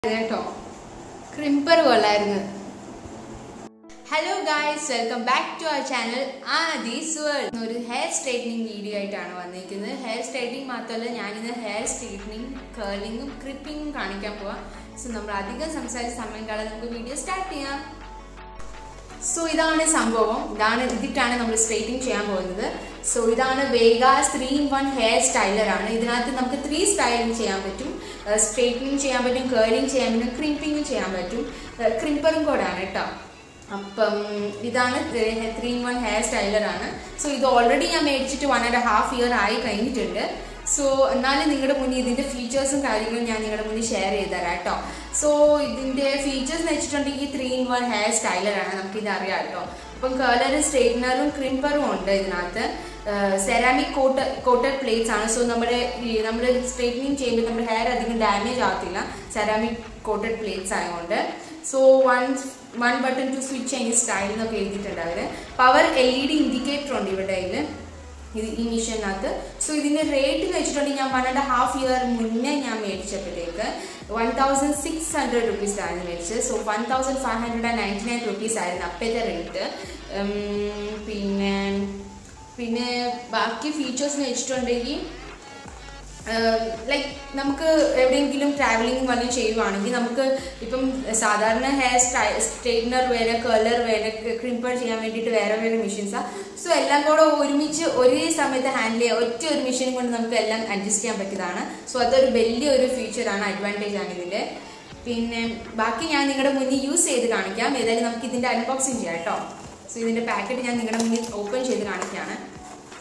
കേട്ടോ ക്രിംപർ കൊള്ളായിരുന്നു hello guys welcome back to our channel Aadhi's world ഒരു ഹെയർ സ്ട്രൈറ്റനിങ് വീഡിയോ ആയിട്ടാണ് വന്നിരിക്കുന്നത് ഹെയർ സ്ട്രൈറ്റനിങ് മാത്രമല്ല ഞാനിന്ന് ഹെയർ സ്ട്രൈറ്റനിങ് കേർലിങ്ങും ക്രിപ്പിങ്ങും കാണിക്കാൻ പോവാം സോ നമ്മൾ അധികം സംസാരിച്ച സമയം കളയാതെ നമുക്ക് വീഡിയോ സ്റ്റാർട്ട് ചെയ്യാം സോ ഇതാണ് സംഭവം ഇതാണ് ഇതിട്ടാണ് നമ്മൾ സ്ട്രൈറ്റിംഗ് ചെയ്യാൻ പോകുന്നത് സോ ഇതാണ് Vegas three in one hair styler ആണ് ഇതിനകത്ത് നമുക്ക് ത്രീ സ്റ്റൈലിംഗ് ചെയ്യാൻ പറ്റും സ്ട്രൈറ്റനിങ് ചെയ്യാൻ പറ്റും കേർലിംഗ് ചെയ്യാൻ പറ്റും ക്രിമ്പിങ്ങും ചെയ്യാൻ പറ്റും ക്രിംപറും കൂടെ ആണ് കേട്ടോ അപ്പം ഇതാണ് three in one hair styler ആണ് സോ ഇത് ഓൾറെഡി ഞാൻ മേടിച്ചിട്ട് വൺ ആൻഡ് ഹാഫ് ഇയർ ആയി കഴിഞ്ഞിട്ടുണ്ട് സോ എന്നാലും നിങ്ങളുടെ മുന്നിൽ ഇതിൻ്റെ ഫീച്ചേഴ്സും കാര്യങ്ങളും ഞാൻ നിങ്ങളുടെ മുന്നിൽ ഷെയർ ചെയ്ത് തരാം കേട്ടോ സോ ഇതിൻ്റെ ഫീച്ചേഴ്സ് എന്ന് വെച്ചിട്ടുണ്ടെങ്കിൽ ത്രീ ഇൻ വൺ ഹെയർ സ്റ്റൈലറാണ് നമുക്കിത് അറിയാം കേട്ടോ അപ്പം കേളറും സ്ട്രെയിറ്റ്നറും ക്രിംപറും ഉണ്ട് ഇതിനകത്ത് സെറാമിക് കോട്ട് കോട്ടഡ് പ്ലേറ്റ്സ് ആണ് സോ നമ്മുടെ ഈ നമ്മൾ സ്ട്രെയിറ്റനിങ് ചെയ്യുമ്പോൾ നമ്മുടെ ഹെയർ അധികം ഡാമേജ് ആകത്തില്ല സെറാമിക് കോട്ടഡ് പ്ലേറ്റ്സ് ആയതുകൊണ്ട് so one one button two switch അതിൻ്റെ സ്റ്റൈൽ എന്നൊക്കെ എഴുതിയിട്ടുണ്ട് അവർ power L E D indicator ഉണ്ട് ഇവിടെ അതിൽ ഇത് ഈ മിഷീനകത്ത് സോ ഇതിൻ്റെ റേറ്റ് എന്ന് വെച്ചിട്ടുണ്ടെങ്കിൽ ഞാൻ വൺ ആൻഡ് ഹാഫ് ഇയർ മുന്നേ ഞാൻ മേടിച്ചപ്പോഴത്തേക്ക് വൺ തൗസൻഡ് സിക്സ് ഹൺഡ്രഡ് റുപ്പീസായിരുന്നു മേടിച്ചത് so one thousand five hundred and ninety nine rupees ആയിരുന്നു അപ്പോഴത്തെ റേറ്റ് പിന്നെ പിന്നെ ബാക്കി ഫീച്ചേഴ്സ് എന്ന് വെച്ചിട്ടുണ്ടെങ്കിൽ ലൈക്ക് നമുക്ക് എവിടെയെങ്കിലും ട്രാവലിംഗ് വല്ലതും ചെയ്യുവാണെങ്കിൽ നമുക്ക് ഇപ്പം സാധാരണ ഹെയർ സ്റ്റൈ സ്ട്രെയിറ്റ്നർ വേറെ കളർ വേറെ ക്രിംപർ ചെയ്യാൻ വേണ്ടിയിട്ട് വേറെ വേറെ മെഷീൻസാണ് സോ എല്ലാം കൂടെ ഒരുമിച്ച് ഒരേ സമയത്ത് ഹാൻഡിൽ ചെയ്യുക ഒറ്റ ഒരു മെഷീൻ കൊണ്ട് നമുക്ക് എല്ലാം അഡ്ജസ്റ്റ് ചെയ്യാൻ പറ്റിയതാണ് സോ അതൊരു വലിയൊരു ഫീച്ചറാണ് അഡ്വാൻറ്റേജ് ആണ് ഇതിൻ്റെ പിന്നെ ബാക്കി ഞാൻ നിങ്ങളുടെ മുന്നിൽ യൂസ് ചെയ്ത് കാണിക്കാം ഏതായാലും നമുക്ക് ഇതിൻ്റെ അൺബോക്സിങ് ചെയ്യാം കേട്ടോ സോ ഇതിൻ്റെ പാക്കറ്റ് ഞാൻ നിങ്ങളുടെ മുന്നിൽ ഓപ്പൺ ചെയ്ത് കാണിക്കുകയാണ്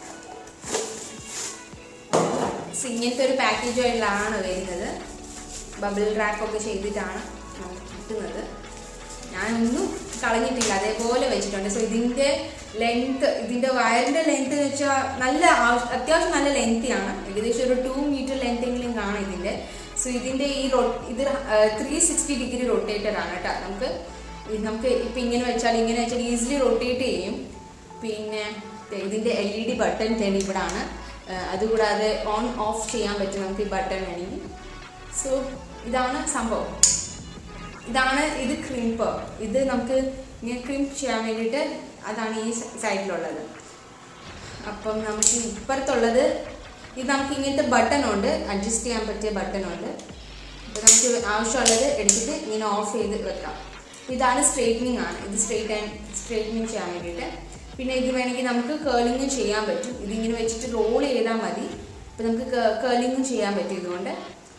സോ ഇങ്ങനത്തെ ഒരു പാക്കേജുകളിലാണ് വരുന്നത് ബബിൾ റാപ്പൊക്കെ ചെയ്തിട്ടാണ് നമുക്ക് കിട്ടുന്നത് ഞാനൊന്നും കളഞ്ഞിട്ടില്ല അതേപോലെ വെച്ചിട്ടുണ്ട് സോ ഇതിൻ്റെ ലെങ്ത്ത് ഇതിൻ്റെ വയറിൻ്റെ ലെങ്ത്ത് എന്ന് വെച്ചാൽ നല്ല അത്യാവശ്യം നല്ല ലെങ്തിയാണ് ഏകദേശം ഒരു ടു മീറ്റർ ലെങ്ത് എങ്കിലും കാണും ഇതിൻ്റെ സോ ഇതിൻ്റെ ഈ റോ ഇത് ത്രീ സിക്സ്റ്റി ഡിഗ്രി റൊട്ടേറ്റർ ആണ് കേട്ടോ നമുക്ക് നമുക്ക് ഇപ്പം ഇങ്ങനെ വെച്ചാൽ ഇങ്ങനെ വെച്ചാൽ ഈസിലി റൊട്ടേറ്റ് ചെയ്യും പിന്നെ ഇതിൻ്റെ എൽ ഇ ഡി ബട്ടൺ തന്നെ ഇവിടെ ആണ് അതുകൂടാതെ ഓൺ ഓഫ് ചെയ്യാൻ പറ്റും നമുക്ക് ഈ ബട്ടൺ വേണമെങ്കിൽ സോ ഇതാണ് സംഭവം ഇതാണ് ഇത് ക്രിംപർ ഇത് നമുക്ക് ഇങ്ങനെ ക്രിംപ് ചെയ്യാൻ വേണ്ടിയിട്ട് അതാണ് ഈ സൈഡിലുള്ളത് അപ്പം നമുക്ക് ഇപ്പുറത്തുള്ളത് ഇത് നമുക്ക് ഇങ്ങനത്തെ ബട്ടൺ ഉണ്ട് അഡ്ജസ്റ്റ് ചെയ്യാൻ പറ്റിയ ബട്ടൺ ഉണ്ട് അപ്പോൾ നമുക്ക് ആവശ്യമുള്ളത് എടുത്തിട്ട് ഇങ്ങനെ ഓഫ് ചെയ്ത് വെക്കാം ഇതാണ് സ്ട്രെയിറ്റനിങ് ആണ് ഇത് സ്ട്രെയിറ്റ് ആൻഡ് സ്ട്രെയിറ്റനിങ് ചെയ്യാൻ വേണ്ടിയിട്ട് പിന്നെ ഇത് വേണമെങ്കിൽ നമുക്ക് കേളിങ്ങും ചെയ്യാൻ പറ്റും ഇതിങ്ങനെ വെച്ചിട്ട് റോൾ ചെയ്താൽ മതി അപ്പം നമുക്ക് കേളിങ്ങും ചെയ്യാൻ പറ്റും ഇതുകൊണ്ട്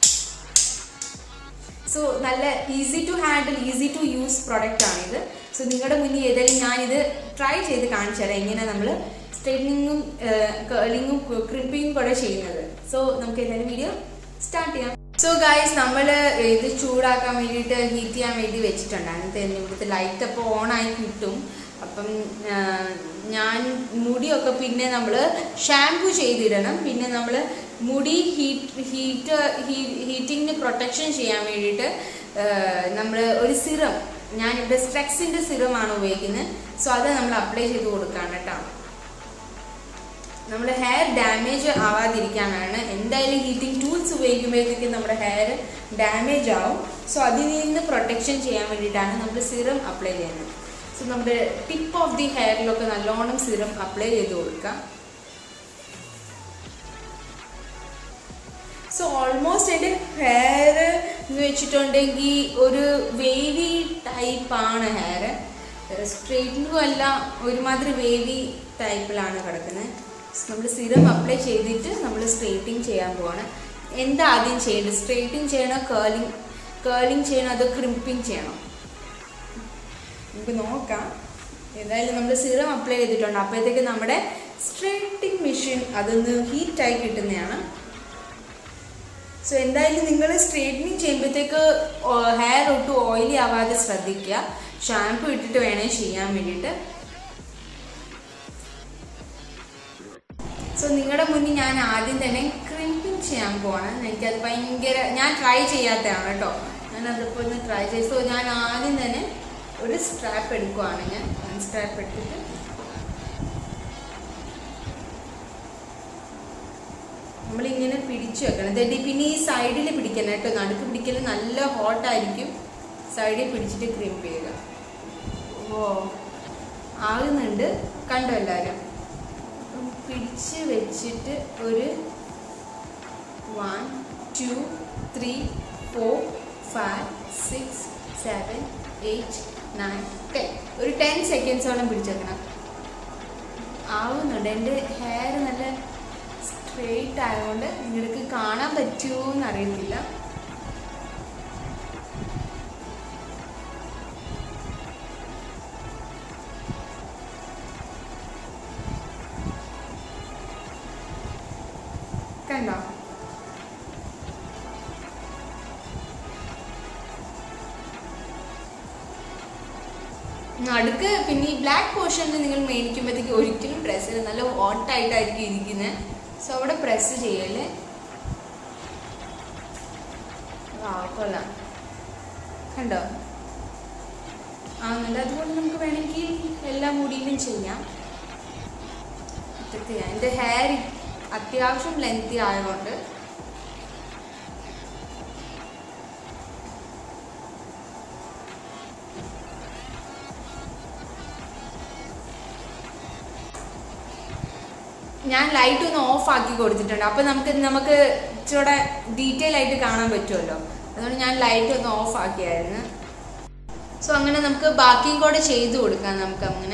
സോ നല്ല easy to handle easy to use product ആണിത് സോ നിങ്ങളുടെ മുന്നിൽ ഏതായാലും ഞാനിത് ട്രൈ ചെയ്ത് കാണിച്ചു തരാം എങ്ങനെ നമ്മൾ സ്ട്രെയിറ്റനിങ്ങും കേളിങ്ങും ക്രിപ്പിങ്ങും കൂടെ ചെയ്യുന്നത് സോ നമുക്ക് ഏതായാലും വീഡിയോ സ്റ്റാർട്ട് ചെയ്യാം സോ ഗായ്സ് നമ്മൾ ഇത് ചൂടാക്കാൻ വേണ്ടിയിട്ട് ഹീറ്റ് ചെയ്യാൻ വേണ്ടി വെച്ചിട്ടുണ്ടായിരുന്നു ഇവിടുത്തെ ലൈറ്റ് അപ്പോൾ ഓണായി കിട്ടും അപ്പം ഞാൻ മുടിയൊക്കെ പിന്നെ നമ്മൾ ഷാംപൂ ചെയ്തിടണം പിന്നെ നമ്മൾ മുടി ഹീറ്റ് ഹീറ്റ് ഹീറ്റിങ്ങിന് പ്രൊട്ടക്ഷൻ ചെയ്യാൻ വേണ്ടിയിട്ട് നമ്മൾ ഒരു സിറം ഞാനിവിടെ സ്ട്രെക്സിൻ്റെ സിറമാണ് ഉപയോഗിക്കുന്നത് സോ അത് നമ്മൾ അപ്ലൈ ചെയ്ത് കൊടുക്കുകയാണ് കേട്ടോ നമ്മുടെ ഹെയർ ഡാമേജ് ആവാതിരിക്കാനാണ് എന്തായാലും ഹീറ്റിംഗ് ടൂൾസ് ഉപയോഗിക്കുമ്പോഴത്തേക്ക് നമ്മുടെ ഹെയർ ഡാമേജ് ആവും സോ അതിൽ നിന്ന് പ്രൊട്ടക്ഷൻ ചെയ്യാൻ വേണ്ടിയിട്ടാണ് നമ്മൾ സിറം അപ്ലൈ ചെയ്യുന്നത് സോ നമ്മുടെ ടിപ്പ് ഓഫ് ദി ഹെയറിലൊക്കെ നല്ലോണം സിറം അപ്ലൈ ചെയ്ത് കൊടുക്കാം സോ ഓൾമോസ്റ്റ് എൻ്റെ ഹെയർ എന്ന് വെച്ചിട്ടുണ്ടെങ്കിൽ ഒരു വേവി ടൈപ്പാണ് ഹെയർ സ്ട്രെയിറ്റിനും അല്ല ഒരുമാതിരി വേവി ടൈപ്പിലാണ് കിടക്കുന്നത് നമ്മൾ സിറം അപ്ലൈ ചെയ്തിട്ട് നമ്മൾ സ്ട്രെയിറ്റിങ് ചെയ്യാൻ പോവാണ് എന്താ ആദ്യം ചെയ്യേണ്ടത് സ്ട്രെയിറ്റിങ് ചെയ്യണോ കേളിങ് കേളിങ് ചെയ്യണോ അതോ ക്രിമ്പിങ് ചെയ്യണോ നമുക്ക് നോക്കാം എന്തായാലും നമ്മൾ സിറം അപ്ലൈ ചെയ്തിട്ടുണ്ട് അപ്പോഴത്തേക്ക് നമ്മുടെ സ്ട്രെയിറ്റിംഗ് മെഷീൻ അതൊന്ന് ഹീറ്റായി കിട്ടുന്നതാണ് സോ എന്തായാലും നിങ്ങൾ സ്ട്രെയിറ്റനിങ് ചെയ്യുമ്പോഴത്തേക്ക് ഹെയർ ഒട്ടും ഓയിലി ആവാതെ ശ്രദ്ധിക്കുക ഷാമ്പു ഇട്ടിട്ട് വേണേ ചെയ്യാൻ വേണ്ടിയിട്ട് സോ നിങ്ങളുടെ മുന്നിൽ ഞാൻ ആദ്യം തന്നെ ക്രിമ്പിങ് ചെയ്യാൻ പോവാണ് എനിക്കത് ഭയങ്കര ഞാൻ ട്രൈ ചെയ്യാത്തതാണ് കേട്ടോ ഞാൻ അതിപ്പോൾ ഒന്ന് ട്രൈ ചെയ്ത് സോ ഞാൻ ആദ്യം തന്നെ ഒരു സ്ട്രാപ്പ് എടുക്കുവാണ് ഞാൻ സ്ട്രാപ്പ് എടുത്തിട്ട് നമ്മളിങ്ങനെ പിടിച്ചു വെക്കണം എന്നിട്ട് പിന്നെ ഈ സൈഡിൽ പിടിക്കണം കേട്ടോ നടുക്ക് പിടിക്കൽ നല്ല ഹോട്ടായിരിക്കും സൈഡിൽ പിടിച്ചിട്ട് ക്രിംപ് ചെയ്യുക ഓ ആകുന്നുണ്ട് കണ്ടോ എല്ലാവരും അപ്പം പിടിച്ച് വെച്ചിട്ട് ഒരു one two three four five six seven eight nine ten ഒരു ടെൻ സെക്കൻഡ്സോളം പിടിച്ചേക്കണം ആവുന്നുണ്ട് എൻ്റെ ഹെയർ നല്ല സ്ട്രെയിറ്റ് ആയതുകൊണ്ട് നിങ്ങൾക്ക് കാണാൻ പറ്റുമോ എന്ന് അറിയത്തില്ല കണ്ടോ നടുക്ക് പിന്നെ ഈ ബ്ലാക്ക് പോർഷനിൽ നിങ്ങൾ മേടിക്കുമ്പോഴത്തേക്ക് ഒരിക്കലും പ്രസ് ചെയ്ത് നല്ല ഹോട്ടായിട്ടായിരിക്കും ഇരിക്കുന്നത് സോ അവിടെ പ്രസ് ചെയ്യല്ലേ ആ കൊള്ളാം കണ്ടോ ആവുന്നുണ്ട് അതുകൊണ്ട് നമുക്ക് വേണമെങ്കിൽ എല്ലാ മുടിയിലും ചെയ്യാം ഇതൊക്കെ എൻ്റെ ഹെയർ അത്യാവശ്യം ലെങ്തി ആയതുകൊണ്ട് ഞാൻ ലൈറ്റ് ഒന്ന് ഓഫ് ആക്കി കൊടുത്തിട്ടുണ്ട് അപ്പൊ നമുക്ക് നമുക്ക് ഇച്ചിരൂടെ ഡീറ്റെയിൽ ആയിട്ട് കാണാൻ പറ്റുമല്ലോ അതുകൊണ്ട് ഞാൻ ലൈറ്റ് ഒന്ന് ഓഫ് ആക്കിയായിരുന്നു സോ അങ്ങനെ നമുക്ക് ബാക്കിയും കൂടെ ചെയ്തു കൊടുക്കാം നമുക്ക് അങ്ങനെ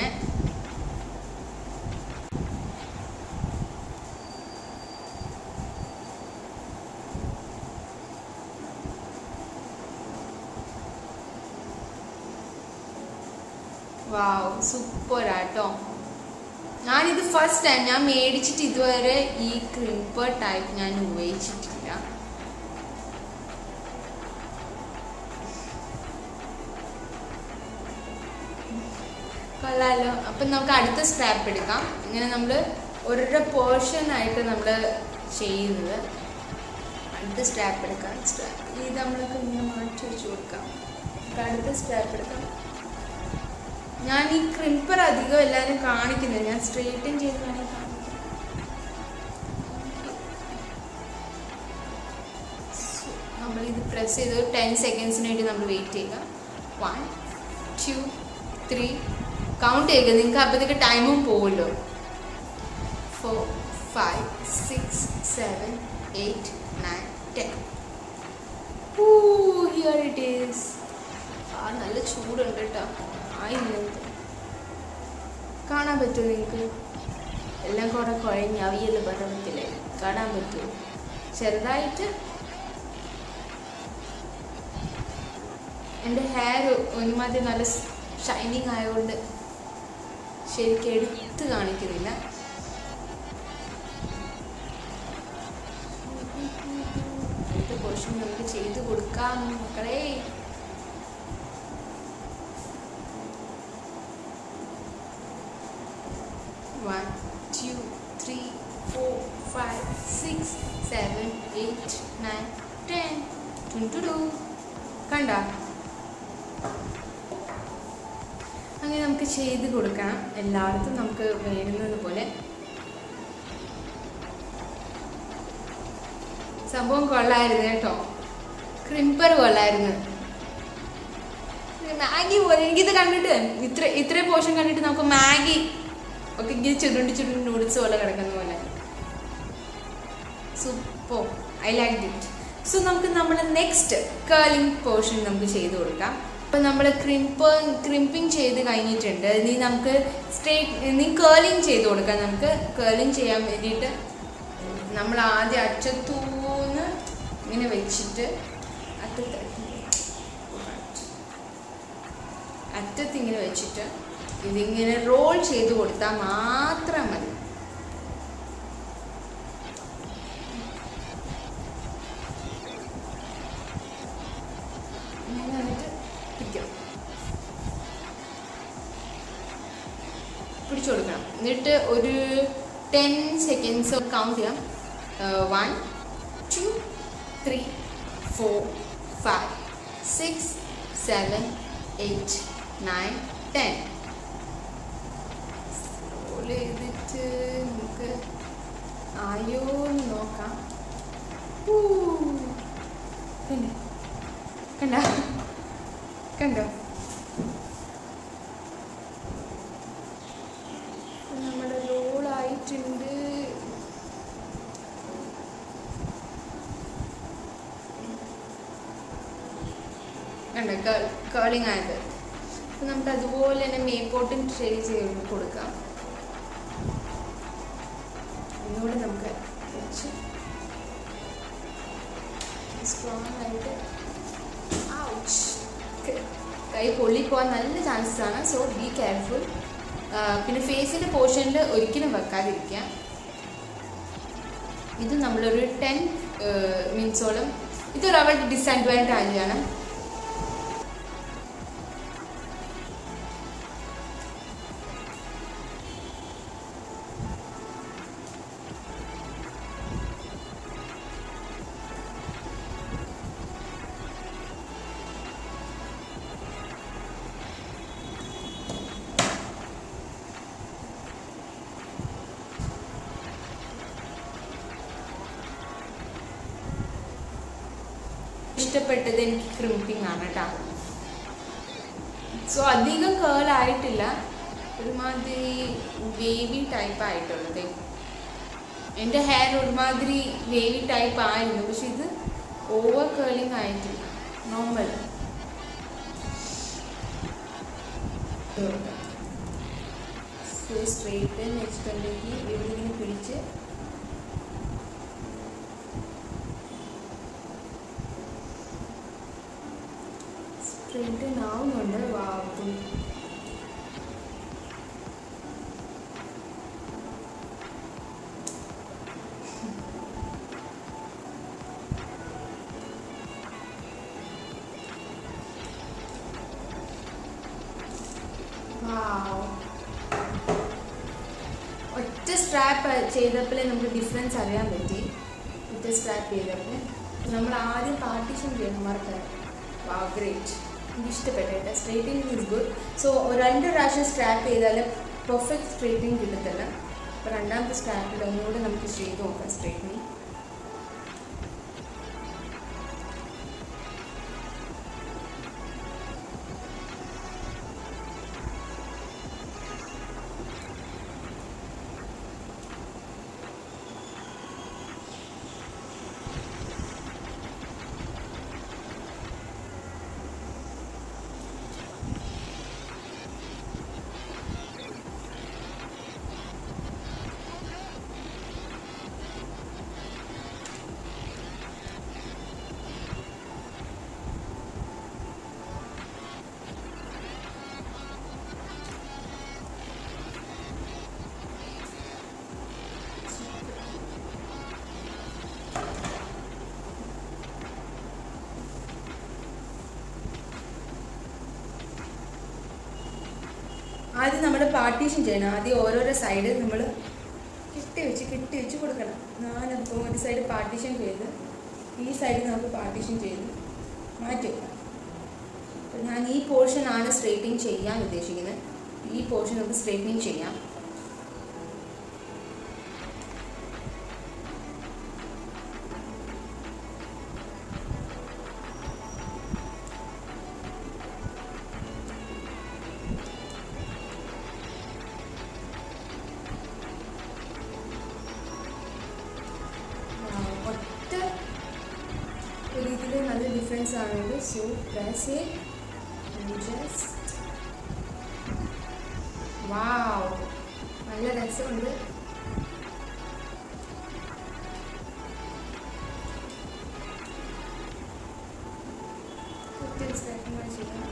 വാവ് സൂപ്പർ ആട്ടോ ഞാനിത് ഫസ്റ്റ് ടൈം ഞാൻ മേടിച്ചിട്ട് ഇതുവരെ ഈ ക്രിംപർ ടൈപ്പ് ഞാൻ ഉപയോഗിച്ചിട്ടില്ല കൊള്ളാലോ അപ്പം നമുക്ക് അടുത്ത സ്ട്രാപ്പ് എടുക്കാം ഇങ്ങനെ നമ്മൾ ഓരോരോ പോർഷൻ ആയിട്ട് നമ്മൾ ചെയ്യുന്നത് അടുത്ത സ്ട്രാപ്പ് എടുക്കാം സ്ട്രാപ്പ് ഇത് നമ്മൾക്ക് ഇങ്ങനെ മാറ്റി വെച്ച് കൊടുക്കാം നമുക്ക് അടുത്ത സ്ട്രാപ്പ് എടുക്കാം ഞാൻ ഈ ക്രിംപർ അധികം എല്ലാവരും കാണിക്കുന്നത് ഞാൻ സ്ട്രെയിറ്റൻ ചെയ്ത് വേണമെങ്കിൽ കാണിക്കാം So, നമ്മളിത് പ്രസ് ചെയ്ത് ടെൻ സെക്കൻഡ്സിന് വേണ്ടി നമ്മൾ വെയിറ്റ് ചെയ്യുക വൺ ടു ത്രീ കൗണ്ട് ചെയ്യുക നിങ്ങൾക്ക് അപ്പോഴത്തേക്ക് ടൈമും പോകുമല്ലോ four five six seven eight nine ten here it is ആ നല്ല ചൂടുണ്ട് കേട്ടോ ആയില്ല ഇത് കാണാൻ പറ്റുമോ നിങ്ങൾക്ക് എല്ലാം കൂടെ കുഴഞ്ഞ് അവിയൽ പർവ്വത്തിലെ കാണാൻ പറ്റുമോ ചെറുതായിട്ട് എൻ്റെ ഹെയർ ഒരുമാതിരി നല്ല ഷൈനിങ് ആയതുകൊണ്ട് ശരിക്കും എടുത്ത് കാണിക്കുന്നില്ല അടുത്ത പോർഷൻ നമുക്ക് ചെയ്ത് കൊടുക്കാം മക്കളെ one two three four five six seven eight nine ten ടു കണ്ട അങ്ങനെ നമുക്ക് ചെയ്ത് കൊടുക്കണം എല്ലായിടത്തും നമുക്ക് വേണ്ടുന്നത് പോലെ സംഭവം കൊള്ളായിരുന്നു കേട്ടോ ക്രിംപർ കൊള്ളായിരുന്നു മാഗി പോലെ എനിക്കിത് കണ്ടിട്ട് ഇത്ര ഇത്ര പോർഷൻ കണ്ടിട്ട് നമുക്ക് മാഗി ഒക്കെ ഇങ്ങനെ ചുരുണ്ടി ചുരുണ്ടി നൂഡിൽസ് പോലെ കിടക്കുന്ന പോലെ super I like it so നമുക്ക് നമ്മുടെ നെക്സ്റ്റ് കേളിംഗ് പോർഷൻ നമുക്ക് ചെയ്ത് കൊടുക്കാം അപ്പോൾ നമ്മൾ ക്രിംപ് ക്രിംപിങ് ചെയ്ത് കഴിഞ്ഞിട്ടുണ്ട് ഇനി നമുക്ക് സ്ട്രേറ്റ് ഇനി കേളിങ് ചെയ്ത് കൊടുക്കാം നമുക്ക് കേളിങ് ചെയ്യാൻ വേണ്ടിയിട്ട് നമ്മൾ ആദ്യം അറ്റത്തൂന്ന് ഇങ്ങനെ വെച്ചിട്ട് അറ്റത്ത് അറ്റത്ത് ഇങ്ങനെ വെച്ചിട്ട് ഇതിങ്ങനെ റോൾ ചെയ്ത് കൊടുത്താൽ മാത്രം മതി ഇങ്ങനെ വന്നിട്ട് പിടിക്കണം പിടിച്ചു കൊടുക്കണം എന്നിട്ട് ഒരു ടെൻ സെക്കൻഡ്സ് കൗണ്ട് ചെയ്യാം one two three four five six seven eight nine ten roll ചെയ്തിട്ട് നമുക്ക് ആയോ എന്ന് നോക്കാം കണ്ടോ കണ്ടോ കണ്ടോ നമ്മുടെ റോളായിട്ടുണ്ട് കണ്ടോ കേളിങ് ആയത് അപ്പം നമുക്ക് അതുപോലെ തന്നെ മേപ്പോട്ടും ഷെയ്ഡ് ചെയ്ത് കൊടുക്കാം ഒന്നുകൂടി നമുക്ക് കുറച്ച് സ്ട്രോങ് ആയിട്ട് ഔച്ച് കൈ പൊള്ളിപ്പോവാൻ നല്ല ചാൻസസ് ആണ് സോ ബി കെയർഫുൾ പിന്നെ ഫേസിൻ്റെ പോർഷനിൽ ഒരിക്കലും വെക്കാതിരിക്കുക ഇത് നമ്മളൊരു ടെൻ മിനിറ്റ്സോളം ഇതൊരു അവരുടെ ഡിസഡ്വാൻറ്റേജ് ആണ് ഇഷ്ടപ്പെട്ടത് എനിക്ക് ക്രിമ്പിങ് ആണ് കേട്ടോ സോ അധികം കേൾ ആയിട്ടില്ല ഒരുമാതിരി വേവി ടൈപ്പ് ആയിട്ടുള്ളത് എൻ്റെ ഹെയർ ഒരുമാതിരി വേവി ടൈപ്പ് ആയിരുന്നു പക്ഷെ ഇത് ഓവർ കേളിങ് ആയിട്ടില്ല നോർമൽ സോ സ്ട്രെയിറ്റ് നെക്സ്റ്റ് ഉണ്ടെങ്കിൽ ഇവിടെ ഇങ്ങനെ പിടിച്ച് സ്ട്രെയിറ്റ് ആവുന്നുണ്ട് വാവും ഒറ്റ സ്ട്രാപ്പ് ചെയ്തപ്പോഴേ നമുക്ക് ഡിഫറൻസ് അറിയാൻ പറ്റി ഒറ്റ സ്ട്രാപ്പ് ചെയ്തപ്പോൾ നമ്മൾ ആദ്യം പാർട്ടീഷൻ ചെയ്യണം മറക്കാൻ വാ ഗ്രേറ്റ് എനിക്ക് ഇഷ്ടപ്പെട്ടു കേട്ടോ സ്ട്രേറ്റിംഗ് ഇസ് ഗുഡ് സോ രണ്ട് പ്രാവശ്യം സ്ട്രാപ്പ് ചെയ്താൽ പെർഫെക്റ്റ് സ്ട്രേറ്റിംഗ് കിട്ടത്തില്ല അപ്പോൾ രണ്ടാമത്തെ സ്ട്രാപ്പിൽ ഒന്നുകൂടെ നമുക്ക് ചെയ്ത് നോക്കാം സ്ട്രേറ്റിംഗ് ആദ്യം നമ്മൾ പാർട്ടീഷൻ ചെയ്യണം ആദ്യം ഓരോരോ സൈഡ് നമ്മൾ കെട്ടി വെച്ച് കെട്ടി വെച്ച് കൊടുക്കണം ഞാനപ്പോൾ ഒരു സൈഡ് പാർട്ടീഷൻ ചെയ്ത് ഈ സൈഡ് നമുക്ക് പാർട്ടീഷൻ ചെയ്ത് മാറ്റി വെക്കാം അപ്പോൾ ഞാൻ ഈ പോർഷൻ ആണ് സ്ട്രേറ്റിംഗ് ചെയ്യാൻ ഉദ്ദേശിക്കുന്നത് ഈ പോർഷൻ നമുക്ക് സ്ട്രേറ്റിംഗ് ചെയ്യാം ആ, ഒറ്റ ഒരു ഇതിൽ നല്ല ഡിഫറൻസ് ആണുള്ളത് സോ പ്രസ് ജസ്റ്റ് വാവ് നല്ല രസമുണ്ട് ഒത്തിരി സ്റ്റാർട്ടിങ് ചെയ്യാം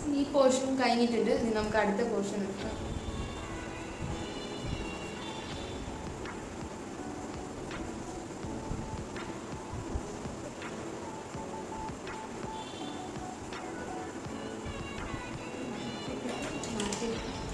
ഈ പോർഷൻ കഴിഞ്ഞിട്ടുണ്ട് ഇനി നമുക്ക് അടുത്ത പോർഷൻ എടുക്കാം മാറ്റി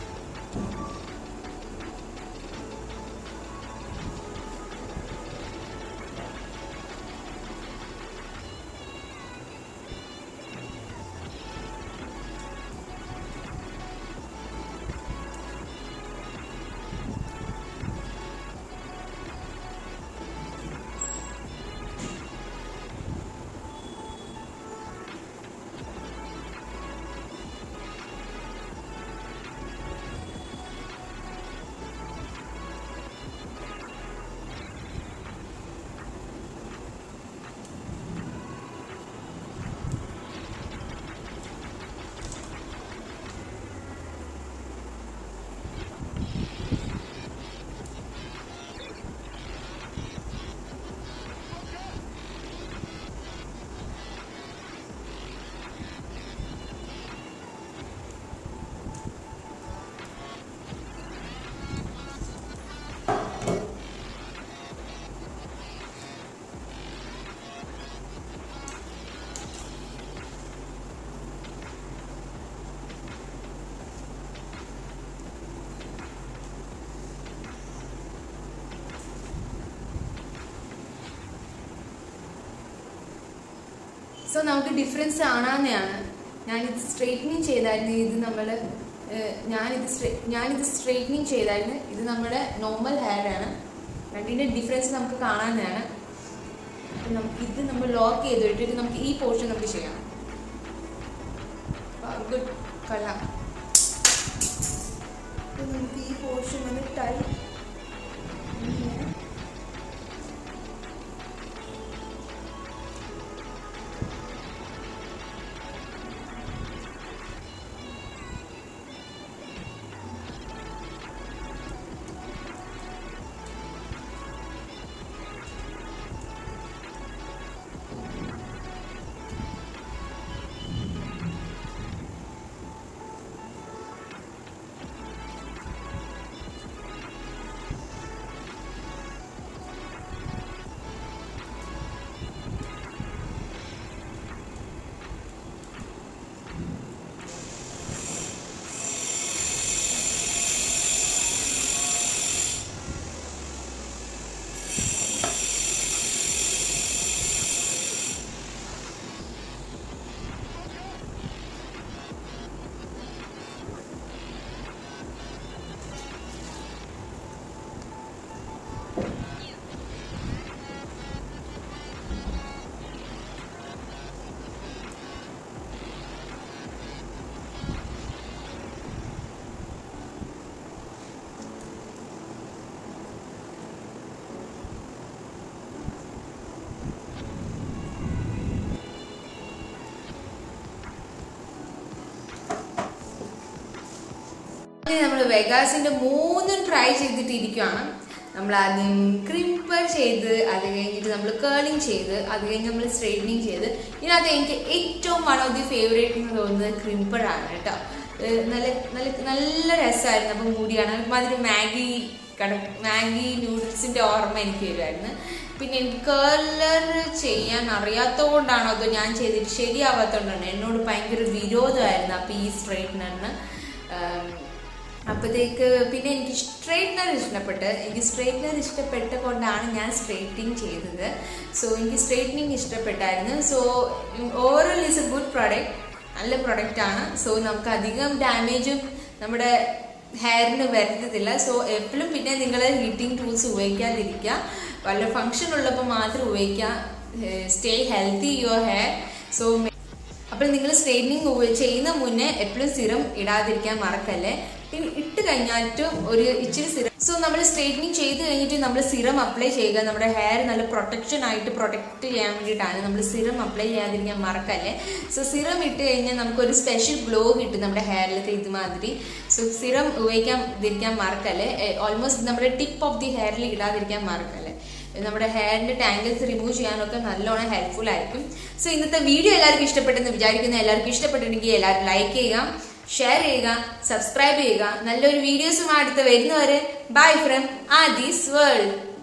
സോ നമുക്ക് ഡിഫറൻസ് കാണാവുന്നതാണ് ഞാനിത് സ്ട്രെയിറ്റനിങ് ചെയ്തായിരുന്നു ഇത് നമ്മൾ ഞാനിത് സ്ട്രെ- ഞാനിത് സ്ട്രെയിറ്റനിങ് ചെയ്തായിരുന്നു ഇത് നമ്മുടെ നോർമൽ ഹെയർ ആണ് രണ്ടിൻ്റെ ഡിഫറൻസ് നമുക്ക് കാണാവുന്നതാണ് അപ്പം നമുക്ക് ഇത് നമ്മൾ ലോക്ക് ചെയ്ത് ഇട്ടിട്ട് നമുക്ക് ഈ പോർഷൻ നമുക്ക് ചെയ്യാം ഗുഡ് കൊള്ളാം അപ്പം നമുക്ക് ഈ പോർഷൻ ഒന്ന് ടൈ നമ്മൾ വെഗാസിന്റെ മൂന്നും ട്രൈ ചെയ്തിട്ട് ഇരിക്കുകയാണ് നമ്മൾ ആദ്യം ക്രിംപർ ചെയ്ത് അത് കഴിഞ്ഞിട്ട് നമ്മൾ കേളിങ് ചെയ്ത് അത് കഴിഞ്ഞ് നമ്മൾ സ്ട്രെയിറ്റനിങ് ചെയ്ത് ഇതിനകത്ത് എനിക്ക് ഏറ്റവും വൺ ഓഫ് ദി ഫേവറേറ്റ് എന്ന് തോന്നുന്നത് ക്രിംപർ ആണ് കേട്ടോ ഏഹ് നല്ല നല്ല നല്ല രസമായിരുന്നു അപ്പം മൂടിയാണ് മാതിരി മാഗി കട മാഗി നൂഡിൽസിന്റെ ഓർമ്മ എനിക്ക് വരുമായിരുന്നു പിന്നെ എനിക്ക് കേളർ ചെയ്യാൻ അറിയാത്തതുകൊണ്ടാണോ അതോ ഞാൻ ചെയ്തിട്ട് ശരിയാവാത്തതുകൊണ്ടാണ് എന്നോട് ഭയങ്കര വിരോധമായിരുന്നു അപ്പം ഈ സ്ട്രെയിറ്റ്നറിന് അപ്പോഴത്തേക്ക് പിന്നെ എനിക്ക് സ്ട്രെയിറ്റ്നർ ഇഷ്ടപ്പെട്ട് എനിക്ക് സ്ട്രെയിറ്റ്നർ ഇഷ്ടപ്പെട്ട കൊണ്ടാണ് ഞാൻ സ്ട്രെയിറ്റിംഗ് ചെയ്തത് സോ എനിക്ക് സ്ട്രെയിറ്റനിങ് ഇഷ്ടപ്പെട്ടായിരുന്നു so overall is a good product നല്ല പ്രൊഡക്റ്റ് ആണ് സോ നമുക്ക് അധികം ഡാമേജും നമ്മുടെ ഹെയറിന് വരുത്തത്തില്ല സോ എപ്പോഴും പിന്നെ നിങ്ങൾ ഹീറ്റിംഗ് ടൂൾസ് ഉപയോഗിക്കാതിരിക്കുക വല്ല ഫങ്ഷൻ ഉള്ളപ്പോൾ മാത്രം ഉപയോഗിക്കുക stay healthy your hair so അപ്പോൾ നിങ്ങൾ സ്ട്രെയിറ്റനിങ് ചെയ്യുന്ന മുന്നേ എപ്പോഴും സിറം ഇടാതിരിക്കാൻ മറക്കല്ലേ പിന്നെ ഇട്ട് കഴിഞ്ഞാറ്റും ഒരു ഇച്ചിരി സിറം സോ നമ്മൾ സ്ട്രെയിറ്റനിങ് ചെയ്ത് കഴിഞ്ഞിട്ട് നമ്മൾ സിറം അപ്ലൈ ചെയ്യുക നമ്മുടെ ഹെയർ നല്ല പ്രൊട്ടക്ഷൻ ആയിട്ട് പ്രൊട്ടക്ട് ചെയ്യാൻ വേണ്ടിയിട്ടാണ് നമ്മൾ സിറം അപ്ലൈ ചെയ്യാതിരിക്കാൻ മറക്കല്ലേ സോ സിറം ഇട്ട് കഴിഞ്ഞാൽ നമുക്കൊരു സ്പെഷ്യൽ ഗ്ലോ കിട്ടും നമ്മുടെ ഹെയറിലൊക്കെ ഇതുമാതിരി സോ സിറം ഉപയോഗിക്കാതിരിക്കാൻ മറക്കല്ലേ ഓൾമോസ്റ്റ് നമ്മുടെ ടിപ്പ് ഓഫ് ദി ഹെയറിൽ ഇടാതിരിക്കാൻ മറക്കല്ലേ നമ്മുടെ ഹെയറിന്റെ ടാങ്കിൾസ് റിമൂവ് ചെയ്യാനൊക്കെ നല്ലോണം ഹെൽപ്ഫുൾ ആയിരിക്കും സോ ഇന്നത്തെ വീഡിയോ എല്ലാവർക്കും ഇഷ്ടപ്പെട്ടെന്ന് വിചാരിക്കുന്ന എല്ലാവർക്കും ഇഷ്ടപ്പെട്ടിട്ടുണ്ടെങ്കിൽ എല്ലാവരും ലൈക്ക് ചെയ്യുക ഷെയർ ചെയ്യുക സബ്സ്ക്രൈബ് ചെയ്യുക നല്ലൊരു വീഡിയോസും അടുത്ത് വരുന്നവരെ ബൈ ഫ്രം ആദീസ് വേൾഡ്